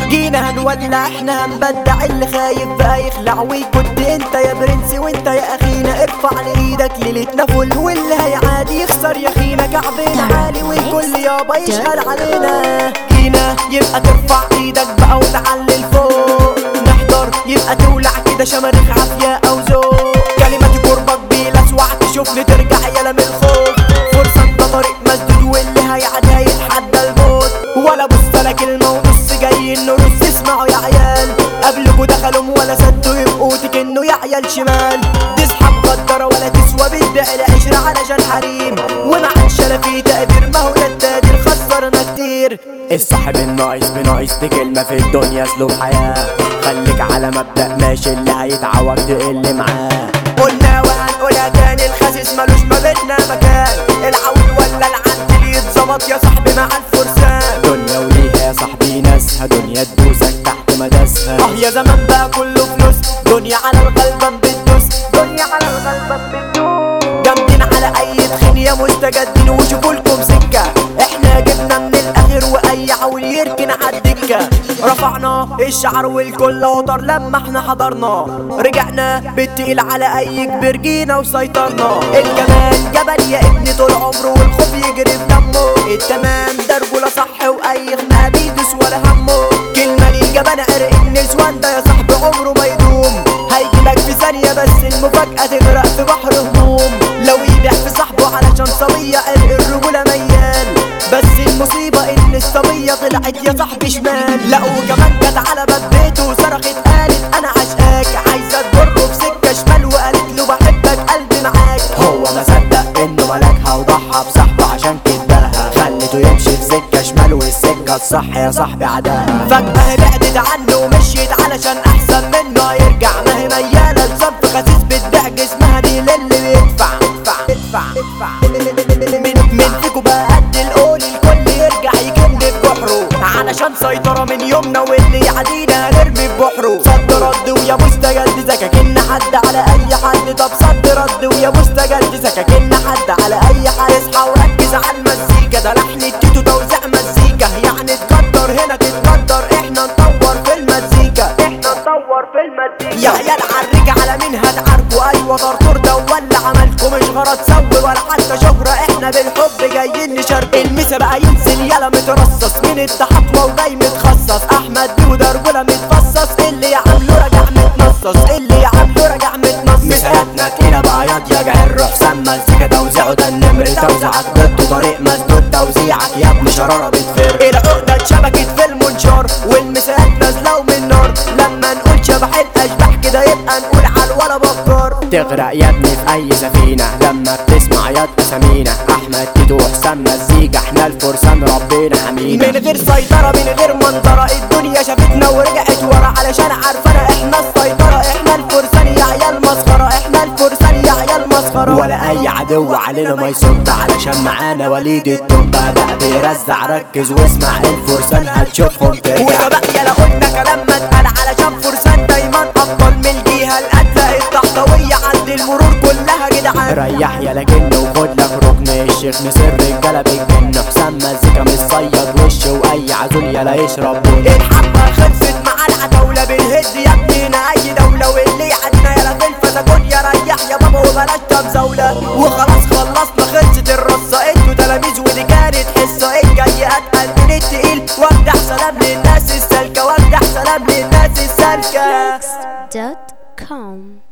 جينا هنولع احنا هنبدع اللي خايف بقى يخلع وكنت انت يا برنس وانت يا اخينا ارفع لايدك ليلتنا فل واللي هيعادي يخسر يا اخينا كعبنا عالي والكل يابا يشهد علينا جينا يبقى ترفع ايدك بقى وتعلي لفوق نحضر يبقى تولع كده شماريخ عافية او ذوق كلمة قربك بيلسوع تشوفني ترجع يلا من الخوف فرصة ده طريق مسدود واللي هيعدي هيتحدى الموت ولا بص لك كلمة ونص جاي نرص اسمعوا يا عيال قبلكوا دخلوا ولا سدوا يبقوا تكنوا يا عيال شمال تسحب غدارة ولا تسوى بيدعي العشرة علشان حريم وما عادش لا في تقدير ما هو ده التقدير خسرنا كتير الصاحب الناقص بناقص دي كلمة في الدنيا اسلوب حياة خليك على مبدأ ماشي اللي هيتعوج تقل معاه قلنا وهنقولها تاني الخسيس ملوش ما بينا مكان العون ولا العنتل يتظبط يا صاحبي مع الفرسان دنيا وليها يا صاحبي ناسها دنيا تدوسك تحت مداسها اه يا زمان بقى كله فلوس دنيا على الغلبان بتدوس دنيا على الغلبان بتدوس جامدين على اي تخين يا مستجدين وشوفوا لكم سكه احنا جبنا من الاخر واي عول يركن عالدكه رفعنا الشعر والكل وطر لما احنا حضرنا رجعنا بالتقيل على اي كبير جينا وسيطرنا الجمال جبل يا ابني طول عمره والخوف يجري في دمه التمام ده رجوله صح واي خناقه بيدوس ولا همه كلمه للجبل عرق النسوان ده يا صاحبي عمره ما يدوم هيجيلك في ثانيه بس المفاجاه تغرق في بحر هموم لو يبيع في صاحبه علشان صبيه عرق الرجوله ميال بس المصيبة إن الصبية طلعت يا صاحبي شمال لا وكمان جت على باب بيته وصرخت قالت أنا عشقاك عايزة تجره بسكة شمال وقالت له بحبك قلبي معاك هو ما صدق انه ملكها وضحى بصاحبه عشان كدبها خلته يمشي في سكة شمال والسكة الصح يا صاحبي عداها فجأة بعدت عنه ومشيت علشان أحسن منه يرجع ما هي ميالة لصنف خسيس بتبيع جسمها دي للي بيدفع ادفع ادفع ادفع من من فيكو بقى قد القول الكل يرجع يكن في بحره علشان سيطرة من يومنا واللي يعدينا هنرمي في بحره صد رد ويا مستجد سكاكين حد على أي حد طب صد رد ويا مستجد سكاكين حد على أي حد اصحى وركز على المزيكا ده لحن التيتو توزيع مزيكا يعني تقدر هنا تتقدر احنا نطور في المزيكا احنا نطور في المزيكا يا عيال عرج على مين هتعاركوا ايوه طرطور ده ولا عملكوا مش غرض سوي ولا حتى شهرة احنا بالحب جايين نشارك المسا بقى ينزل يلا مترصص من التحطوة وجاي متخصص احمد دي وده رجولة متفصص اللي يعمله راجع متنصص اللي يعمله راجع متنصص مسيرتنا تقيلة بأياض يا جعل روح سما الزيكا توزيعه ده النمر توزيعك ضد طريق مسدود توزيعك يا ابن شرارة بتفر العقدة اتشبكت في المنشار والمساحات نازلة ومن نار لما نقول شبح الاشباح كده يبقى نقول على ولا بكار تغرق يا ابني في اي سفينة لما بتسمع يد اسامينا احمد تيتو وحسام مزيكا احنا الفرسان ربنا حمينا من غير سيطرة من غير منظرة الدنيا شافتنا ورجعت ورا علشان عارفانا احنا السيطرة احنا الفرسان يا عيال مسخرة احنا الفرسان يا عيال مسخرة ولا اي عدو علينا ما يصد علشان معانا وليد التوبة بقى بيرزع ركز واسمع الفرسان هتشوفهم ترجع وده بقى يلا قلنا كلام ما اتقال علشان فرسان دايما افضل من الجهة القتلة التحتوية عند المرور كلها جدعان ريح يا لجن وخد لك ركن الشيخ مسر رجاله بالجن حسام مزيكا مصيد وش واي عزول يلا يشرب بن الحبة خلصت مع العتاولة بالهد يا ابننا اي دولة واللي عدنا يلا في الفسكون يا ريح يا بابا وبلاش تمزولة وخلاص خلصنا خلصت الرصة انتوا تلاميذ ودي كانت حصة الجاي اتقل من التقيل وافتح سلام للناس السالكة وافتح سلام للناس السالكة dot com